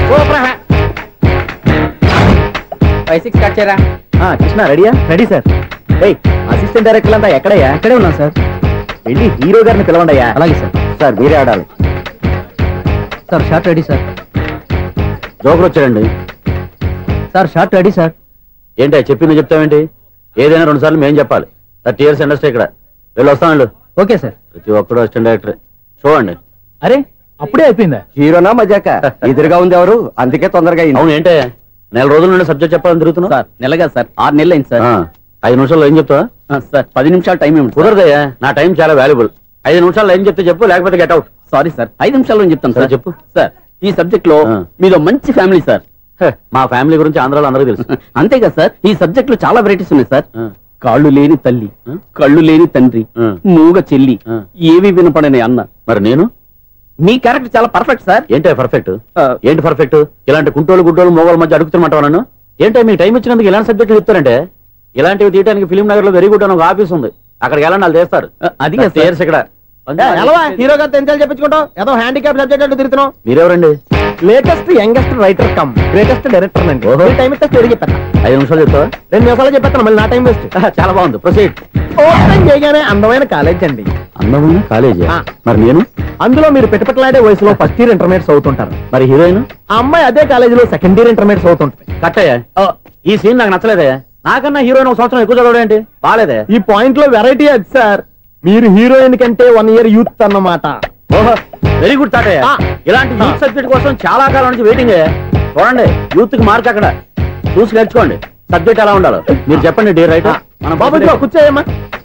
Five six cut చేయరా కృష్ణ రెడీయా ready sir ఏయ్ అసిస్టెంట్ డైరెక్టర్ అంతా ఎక్కడయ్యా ఇక్కడే ఉన్నాం సార్ వెళ్ళి హీరో గారిని పిలవండియ్యా అలాగే సార్ సార్ మీరే ఆడాలి sir shot ready sir joker వచ్చాడండి సార్ షార్ట్ రెడీ సార్ ఏంటి చెప్పింది చెప్తావేంటి ఏదైనా రెండు సార్లు మేం చెప్పాలి థర్టీ ఇయర్స్ ఇండస్ట్రీ ఇక్కడ వెళ్ళి వస్తామండి ఓకే సార్ ప్రతి ఒక్కడు అసిస్టెంట్ డైరెక్టర్ చూడండి అరే అప్పుడే అయిపోయిందా హీరోనా మజాక ఎదురుగా ఉంది ఎవరు అందుకే తొందరగా అవును ఏంటే నెల రోజుల నుండి సబ్జెక్ట్ చెప్పాలని తిరుగుతున్నా సార్ నెలగా సార్ ఆరు నెలలు అయింది సార్ ఐదు నిమిషాల్లో ఏం చెప్తావా ఆ, సార్ పది నిమిషాలు టైం ఇవ్వండి సార్. కుదరదయ్యా నా టైం చాలా వాల్యుబుల్ ఐదు నిమిషాల్లో ఏం చెప్తే చెప్పు లేకపోతే గెట్ అవుట్ సారీ సార్ ఐదు నిమిషాల్లో నేను చెప్తాను సార్ సరే, చెప్పు. సార్ ఈ సబ్జెక్ట్ లో ఆ. మీదో మంచి ఫ్యామిలీ సార్ మా ఫ్యామిలీ గురించి ఆంధ్రాలో అందరికీ తెలుసు అంతేగా సార్ ఈ సబ్జెక్ట్ లో చాలా వెరైటీస్ ఉన్నాయి సార్ ఆ. కాళ్ళు లేని తల్లి ఆ? కళ్ళు లేని తండ్రి ఆ. మూగ చెల్లి ఆ. ఏవి వినపడని అన్న మరి నేను మీ క్యారెక్టర్ చాలా పర్ఫెక్ట్ సార్ ఏంటే పర్ఫెక్ట్ ఆ. ఏంటి పర్ఫెక్ట్ ఇలాంటి కుంటోలు గుడ్డోలు మోగోల మధ్య అడుగుతున్నమాట నన్ను ఏంటో మీకు టైం ఇచ్చినందుకు ఇలాంటి సబ్జెక్టులు చెప్తారంటే ఇలాంటివి తీయడానికి ఫిలిం నగర్ లో వెరీ గుడ్ అని ఒక ఆఫీస్ ఉంది అక్కడికి వెళ్ళండి వాళ్ళు చేస్తారు ఆ, అది కాదు సార్. చేర్స్ ఇక్కడ హీరో గారు తెంచాలి చెప్పించుకుంటాం ఏదో హ్యాండిక్యాప్ సబ్జెక్ట్ అంటే తిరుగుతున్నాం మీరెవరండి latest youngest writer cum greatest director అండి ఓహో. ఈ టైం ఇస్తే స్టోరీ చెప్పేస్తా ఐదు నిమిషాలు చెప్తావా రెండు నిమిషాలు చెప్పేస్తాను మళ్ళీ నా టైం వేస్ట్ చాలా బాగుంది ప్రొసీడ్ ఓపెన్ చేయగానే అందమైన కాలేజ్ అండి అందమైన కాలేజీ ఆ. మరి నేను అందులో మీరు పెట్టుపట్లాడే వయసులో ఫస్ట్ ఇయర్ ఇంటర్మీడియట్స్ అవుతుంటారు మరి హీరోయిన్ ఆ అమ్మాయి అదే కాలేజీలో సెకండ్ ఇయర్ ఇంటర్మీడియట్స్ అవుతుంటుంది కట్టయ్యా ఈ సీన్ నాకు నచ్చలేదే నాకన్నా హీరోయిన్ ఒక సంవత్సరం ఎక్కువ చదవడం ఏంటి బాగాలేదే ఈ పాయింట్ లో వెరైటీ అది సార్ మీరు హీరోయిన్ కంటే వన్ ఇయర్ యూత్ అన్నమాట ఓహో వెరీ గుడ్ తాటయ్య ఆ. ఇలాంటి ఆ. యూత్ సబ్జెక్ట్ కోసం చాలా కాలం నుంచి వెయిటింగ్ చూడండి యూత్ కి మార్క్ అక్కడ చూసి నేర్చుకోండి సబ్జెక్ట్ ఎలా ఉండాలో మీరు చెప్పండి డీ రైట్ మన బాబు ఇదిగో కూర్చోయమ్మా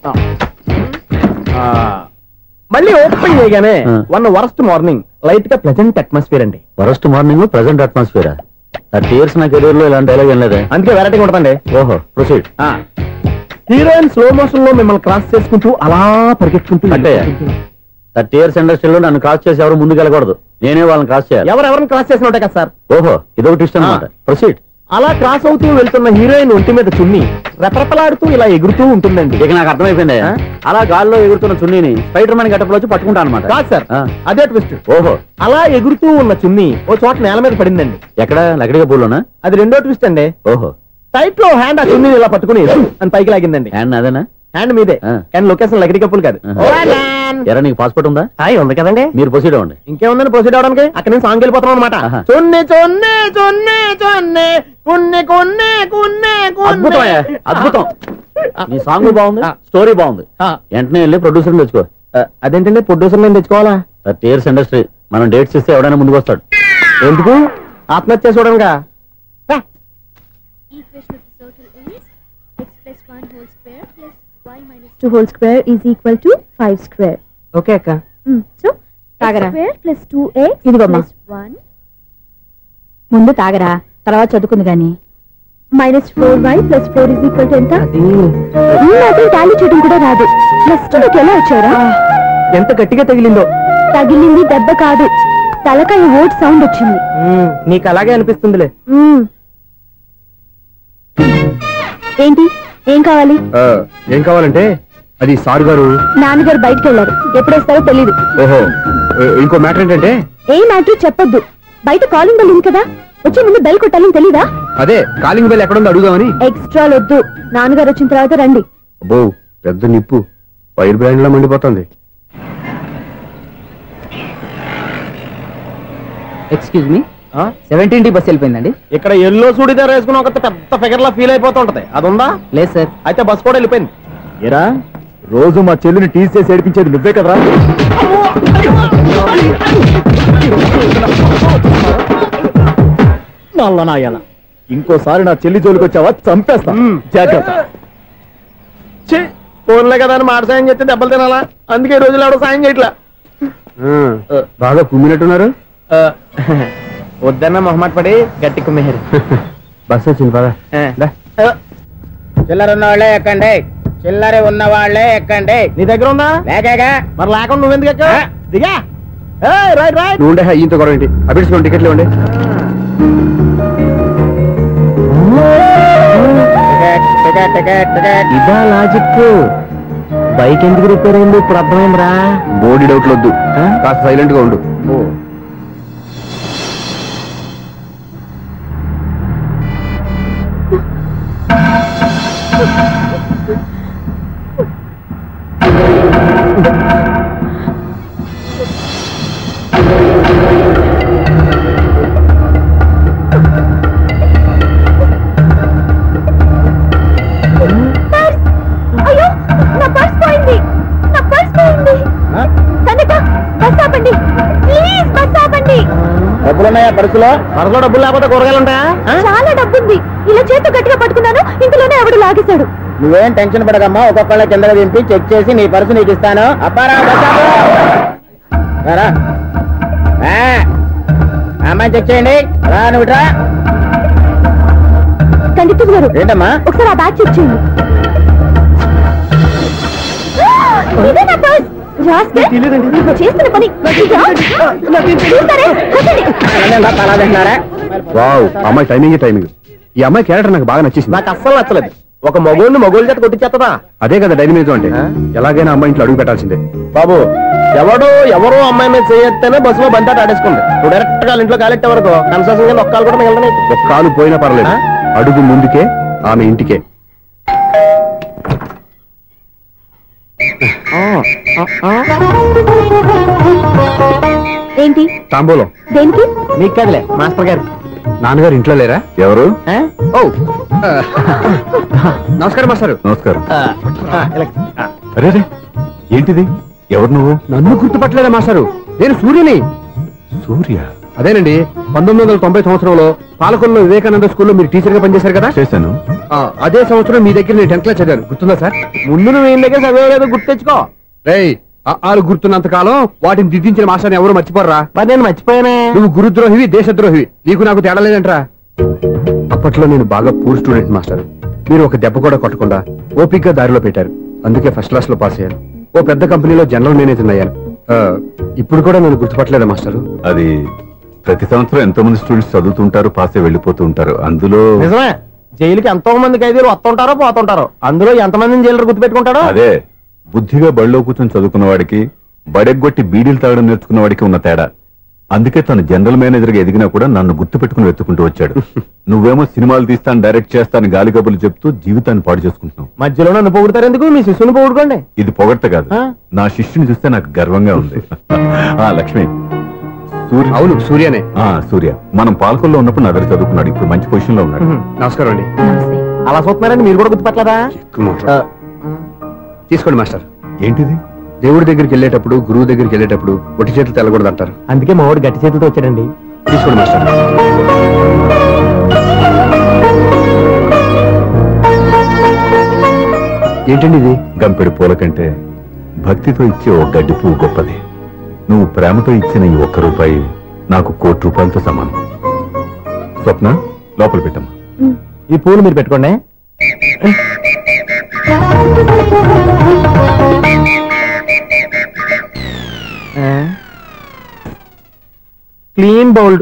మళ్ళీ ఓపెన్ చేయగానే ఆ. వన్ వరస్ట్ మార్నింగ్ లైట్ గా ప్లెజెంట్ అట్మాస్ఫియర్ అండి first morning present atmosphere thirty years నా కెరీర్ లో ఇలాంటి డైలాగ్ ఏం లేదే అందుకే వెరైటీ ఉంటుందండి ఓహో ప్రొసీడ్ హీరోయిన్ స్లో మోషన్ లో మిమ్మల్ని క్రాస్ చేసుకుంటూ అలా పరిగెత్తుకుంటూ అట్టయ్య. థర్టీ ఇయర్స్ ఇండస్ట్రీలో నన్ను క్రాస్ చేసి ఎవరు ముందుకు వెళ్ళకూడదు నేనే వాళ్ళని క్రాస్ చేయాలి ఎవరెవరిని క్రాస్ చేసిన ఉంటాయి కదా సార్ ఓహో ఇదొక ట్విస్ట్ అనమాట ప్రొసీడ్ అలా క్రాస్ అవుతూ వెళ్తున్న హీరోయిన్ ఒంటి మీద చున్ని రెపరెపలాడుతూ ఇలా ఎగురుతూ ఉంటుందండి ఇక నాకు అర్థమైపోయింది ఆ? అలా గాల్లో ఎగురుతున్న చున్నీని స్పైడర్ మ్యాన్ గట్టపులో వచ్చి పట్టుకుంటాను అనమాట కాదు సార్ ఆ. అదే ట్విస్ట్ ఓహో అలా ఎగురుతూ ఉన్న చున్ని ఓ చోట నేల మీద పడిందండి ఎక్కడ లకడిగా పూలోనా అది రెండో ట్విస్ట్ అండి ఓహో టైట్ లో హ్యాండ్ ఆ చున్నీని ఇలా పట్టుకుని అని పైకి లాగిందండి హ్యాండ్ అదేనా హ్యాండ్ మీదే ఆ. కానీ లొకేషన్ లగడి కప్పులు కాదు ఆహా. ఎరా నీకు పాస్పోర్ట్ ఉందా హాయ్ ఉంది కదండి మీరు ప్రొసీడ్ అవ్వండి ఇంకేముందని ప్రొసీడ్ అవడానికి అక్కడ నుంచి సాంగ్ వెళ్ళిపోతున్నాం అనమాట ఆహా. చున్ని చున్ని చున్ని చున్ని కున్ని కున్ని కున్ని అద్భుతం అయ్యా, అద్భుతం నీ సాంగ్ బాగుంది ఆ. స్టోరీ బాగుంది ఆ. వెంటనే వెళ్ళి ప్రొడ్యూసర్ తెచ్చుకో అదేంటండి ప్రొడ్యూసర్ నేను తెచ్చుకోవాలా థర్టీ ఇయర్స్ ఇండస్ట్రీ మనం డేట్స్ ఇస్తే ఎవడైనా ముందుకు వస్తాడు ఎందుకు ఆత్మహత్య చూడంగా equation of the circle is x plus 1 whole square plus y minus 2 whole square is equal to 5 square. Okay అక్క Mm. So, తాగరా. x square plus 2x ఇదిగోమ్మా. plus 1 ముందు తాగరా తర్వాత చదువుకుంది గాని minus 4y plus 4 is equal to ఎంత అది నాకు టాలీ చేయడం కూడా రాదు నెక్స్ట్ నీకు ఎలా వచ్చారా ఎంత గట్టిగా తగిలిందో తగిలింది దెబ్బ కాదు తలకాయ ఓట్ సౌండ్ వచ్చింది మ్మ్, నీకు అలాగే అనిపిస్తుందిలే మ్మ్. ఏంటి ఏం కావాలి ఏం కావాలంటే అది సార్ గారు నాన్నగారు బయటకు వెళ్ళారు ఎప్పుడేస్తారో తెలీదు ఓహో ఇంకో మ్యాటర్ ఏంటంటే ఏ మ్యాటర్ చెప్పొద్దు బయట కాలింగ్ బెల్ ఉంది కదా వచ్చే ముందు బెల్ కొట్టాలని తెలీదా అదే కాలింగ్ బెల్ ఎక్కడుందో అడుగుదామని ఎక్స్ట్రా వద్దు నాన్నగారు వచ్చిన తర్వాత రండి అబ్బో పెద్ద నిప్పు వైర్ బ్రాండ్ లా మండిపోతుంది excuse me seventeen D bus వెళ్ళిపోయిందండి ఇక్కడ ఎల్లో చూడిదార్ వేసుకుని ఒక పెద్ద ఫిగర్ లా ఫీల్ అయిపోతుంటది అది ఉందా లేదు సార్ అయితే బస్ కూడా వెళ్ళిపోయింది ఏరా రోజు మా చెల్లిని టీస్ చేసి ఏడిపించేది నువ్వే కదరా నల్ల నాయన ఇంకోసారి నా చెల్లి జోలికి వచ్చావా చంపేస్తా జాగ్రత్త ఫోన్లే కదా అని మాట సాయం చేస్తే దెబ్బలు తినాలా అందుకే ఈ రోజులు ఎవడో సాయం చేయట్లా బాగా కుమ్మినట్టున్నారు వద్దన్న మొహమాట పడి గట్టి కుమ్మేరు బస్ వచ్చింది బాగా చిల్లర ఉన్న వాళ్ళే ఎక్కండి చిల్లర ఉన్న వాళ్ళే ఎక్కండి నీ దగ్గర ఉందా లేకగా మరి లేకుండా నువ్వెందుకు ఎక్కావు దిగా ఏయ్, రైట్ రైట్ నువ్వు ఉండే ఈయంతో గొడవ ఏంటి అభిడ్చుకోండి టికెట్లు ఇవ్వండి టికెట్ టికెట్ టికెట్ టికెట్ ఇదా లాజిక్ బైక్ ఎందుకు రిపేర్ అయింది ఇప్పుడు అర్థమైందిరా బోడీ డౌట్లు వద్దు కాస్త సైలెంట్ గా ఉండు డబ్బులున్నాయా పర్సులో పరసలో డబ్బులు లేకపోతే కూరగాయలు ఉంటాయా ఆ? చాలా డబ్బుంది ఇలా చేతితో గట్టిగా పట్టుకున్నాను ఇంతలోనే ఆవిడ లాగేశాడు నువ్వేం టెన్షన్ పడకమ్మా ఒక్కొక్కళ్ళ కిందకి దింపి చెక్ చేసి నీ పర్సు నీకు ఇస్తాను అప్పారా బస్సాపు. రారా. రా. ఆ అమ్మాయిని చెక్ చేయండి రా నువ్వు ఇట్రా. కండితులు గారు ఏంటమ్మా ఒకసారి ఆ బ్యాగ్ చెక్ చేయండి ఇదే నా పర్స్ రాస్కెల్. నువ్వు చేస్తున్న పని ఇదా? చూస్తారే? కొట్టండి. అలా తలా తింటున్నారా వావ్ అమ్మాయి టైమింగ్ టైమింగ్ ఈ అమ్మాయి క్యారెక్టర్ నాకు బాగా నచ్చేసింది నాకు అస్సలు నచ్చలేదు ఒక మగోడిని మగోళ్ళ చేత కొట్టించేస్తుందా అదే కదా డైనమిజం అంటే ఎలాగైనా అమ్మాయి ఇంట్లో అడుగు పెట్టాల్సిందే బాబు ఎవడో ఎవరో అమ్మాయి మీద చేయొత్తేనే బస్సులో బంతాట ఆడేసుకుంది నువ్వు డైరెక్ట్ గా ఇంట్లో కాలెట్టే వరకు కన్సల్షన్ కింద ఒక్కలు కూడా మిగలదు ఒక కాలు పోయినా పర్లేదు అడుగు ముందుకే ఆమె ఇంటికే ఏంటి తాంబూలం దేనికి మీకు కదలే మాస్టర్ గారు నాన్నగారు ఇంట్లో లేరా ఎవరు ఓ నమస్కారం మాస్టారు నమస్కారం ఆ, ఆ, ఇలా. ఆ, అరే ఏంటిది ఎవరు నువ్వు నన్ను గుర్తుపట్టలేదా మాస్టారు నేను సూర్యని సూర్య అదేనండి పంతొమ్మిది వందల తొంభై సంవత్సరంలో పాలకొల్లో వివేకానంద స్కూల్లో మీరు టీచర్ గా పనిచేశారు కదా చేశాను ఆ, అదే సంవత్సరం మీ దగ్గర నేను టెన్త్ క్లాస్ చదివాను గుర్తుందా సార్ ముందు నువ్వు ఏం దగ్గర చదివేదో గుర్తు తెచ్చుకో రేయ్ ఆరు గుర్తున్నంత కాలం వాటిని దిద్దించిన మాస్టర్ని ఎవరు మర్చిపోరా మరి నేను మర్చిపోయానే నువ్వు గురుద్రోహివి దేశద్రోహివి నీకు నాకు తేడా లేదంట్రా అప్పట్లో నేను బాగా పూర్ స్టూడెంట్ మాస్టర్ మీరు ఒక దెబ్బ కూడా కొట్టకుండా ఓపిగ్గా దారిలో పెట్టారు అందుకే ఫస్ట్ క్లాస్ లో పాస్ అయ్యాను ఓ పెద్ద కంపెనీలో జనరల్ మేనేజర్ అయ్యాను ఆ, ఇప్పుడు కూడా నన్ను గుర్తుపట్టలేదా మాస్టర్ అది ప్రతి సంవత్సరం ఎంతో మంది స్టూడెంట్స్ చదువుతుంటారు పాస్ అయి వెళ్ళిపోతూ ఉంటారు అందులో నిజమే జైలుకి ఎంతో మంది ఖైదీలు వస్తుంటారో పోతుంటారో అందులో ఎంతమందిని జైలు గుర్తుపెట్టుకుంటాడో అదే బుద్ధిగా బడిలో కూర్చొని చదువుకున్న వాడికి బడెగ్గొట్టి బీడీలు తాగడం నేర్చుకున్న వాడికి ఉన్న తేడా అందుకే తను జనరల్ మేనేజర్ గా ఎదిగినా కూడా నన్ను గుర్తు పెట్టుకుని వెతుకుంటూ వచ్చాడు నువ్వేమో సినిమాలు తీస్తాను డైరెక్ట్ చేస్తాను గాలి కబుర్లు చెప్తూ జీవితాన్ని పాడు చేసుకుంటున్నావు మధ్యలో నన్ను పొగుడతారు ఎందుకు మీ శిష్యుని పొగుడుకోండి ఇది పొగడ్త కాదు ఆ? నా శిష్యుని చూస్తే నాకు గర్వంగా ఉంది ఆ లక్ష్మి సూర్య అవును సూర్యనే ఆ సూర్య మనం పాలకొల్లో ఉన్నప్పుడు నా దగ్గర చదువుకున్నాడు ఇప్పుడు మంచి పొజిషన్ లో ఉన్నాడు నమస్కారం అండి నమస్తే అలా చూస్తున్నారని మీరు కూడా గుర్తుపట్టలేదా ఆ, తీసుకోండి మాస్టర్ ఏంటిది దేవుడి దగ్గరికి వెళ్ళేటప్పుడు గురువు దగ్గరికి వెళ్ళేటప్పుడు ఒట్టి చేతులు తెల్లకూడదు అంటారు అందుకే మా వాడు గట్టి చేతులతో వచ్చాడండి తీసుకోండి మాస్టర్ ఏంటండి ఇది గంపెడు పూల కంటే భక్తితో ఇచ్చే ఓ గడ్డి పువ్వు గొప్పది నువ్వు ప్రేమతో ఇచ్చిన ఈ ఒక్క రూపాయి నాకు కోటి రూపాయలతో సమానం స్వప్న లోపల పెట్టమ్మా ఈ పూలు మీరు పెట్టుకోండి క్లీన్ బౌల్డ్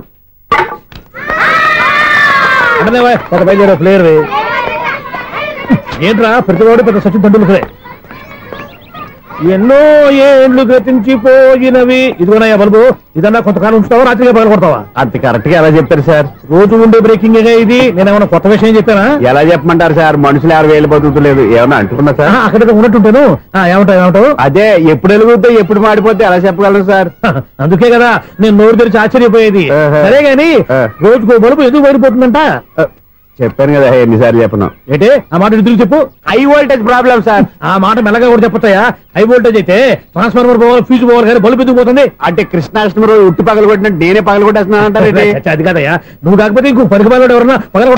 ఒక బయలుదేరే ప్లేయర్ ఏంట్రా ప్రతివాడు పెద్ద సచిన్ తెండూల్కరే ఎన్నో ఏండ్లు గతించిపోయినవి ఇదిగోనయ్యా బల్బు ఇదన్నా కొంతకాలం ఉంచుతావా రాత్రిగా పగల కొడతావా అంత కరెక్ట్ గా ఎలా చెప్తారు సార్ రోజు ఉండే బ్రేకింగ్ ఇది నేను ఏమైనా కొత్త విషయం చెప్పానా ఎలా చెప్పమంటారు సార్ మనుషులు ఎవరు వేలు బతుకుతలేదు ఏమన్నా అంటున్నా సార్ అక్కడ ఉన్నట్టుంటాను ఆ, ఏమంటావు ఏమంటావు అదే ఎప్పుడు వెలుగుతే ఎప్పుడు మాడిపోతే ఎలా చెప్పగలరు సార్ అందుకే కదా నేను నోరు తెరిచి ఆశ్చర్యపోయేది ఆహా. సరే గాని ఆ. రోజుకో బలుపు ఎందుకు బయటపోతుందంట చెప్పాను కదా ఎన్నిసార్లు చెప్పను ఏంటే ఆ మాట నిధులు చెప్పు హై వోల్టేజ్ ప్రాబ్లం సార్ ఆ మాట మెల్లగా కూడా చెప్పొచ్చాయా హై వోల్టేజ్ అయితే ట్రాన్స్ఫార్మర్ పోవాలి ఫ్యూజ్ పోవాలి కానీ బల్బు ఎందుకు పోతుంది అంటే కృష్ణాష్టమి రోజు ఉట్టి పగలు కొట్టినట్టు నేనే పగలు కొట్టేస్తున్నాను అంటారేంటి చచ్చ, అది కాదయ్యా నువ్వు కాకపోతే ఇంకో పనికి పగలడు ఎవరన్నా పగల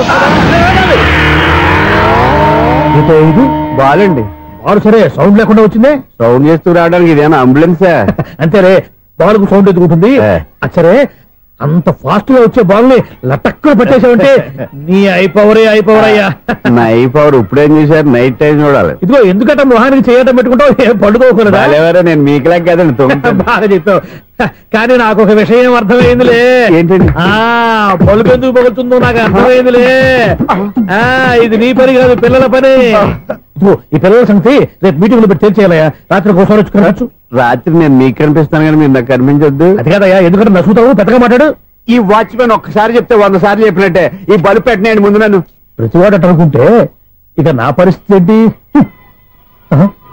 ఇది బాలండి బాలు సరే సౌండ్ లేకుండా వచ్చిందే సౌండ్ చేస్తూ రావడానికి ఇదేనా అంబులెన్సా అంతేరే బాల్కు సౌండ్ ఎదుగుతుంది ఏ. సరే అంత ఫాస్ట్ గా వచ్చే బాల్ ని లటక్కున పట్టేసావంటే నీ అయిపోవరే అయిపోవర్ అయ్యా నైట్ పవర్ ఇప్పుడేం చూసారు నైట్ టైం చూడాలి ఇదిగో ఎందుకంటే మొహానికి చేయటం పెట్టుకుంటావు ఏం పండుకోకూడదా బాలేవారే నేను మీకులాగా కదండి తొంగుతాను. బాగా చెప్పావు కానీ నాకు ఒక విషయం అర్థమైందిలే ఏంటండి? ఆ బలుపు ఎందుకు పగులుతుందో నాకు అర్థమైందిలే ఆ ఇది నీ పని కాదు పిల్లల పని ఇదిగో ఈ పిల్లల సంగతి రేపు మీటింగ్ లో పెట్టి తెలిసేయాలయ్యా రాత్రి ఒకసారి వచ్చి కనవచ్చు రాత్రి నేను మీకు కనిపిస్తాను కానీ మీరు నాకు కనిపించొద్దు అది కాదయ్యా ఎందుకంటే నసుగుతావు పెద్దగా మాట్లాడు ఈ వాచ్మెన్ ఒక్కసారి చెప్తే వంద సార్లు చెప్పినట్టే ఈ బల్బు పెట్టినాయండి ముందు నన్ను ప్రతివాడు అట్ట అనుకుంటే ఇక నా పరిస్థితి ఏంటి ఆహా.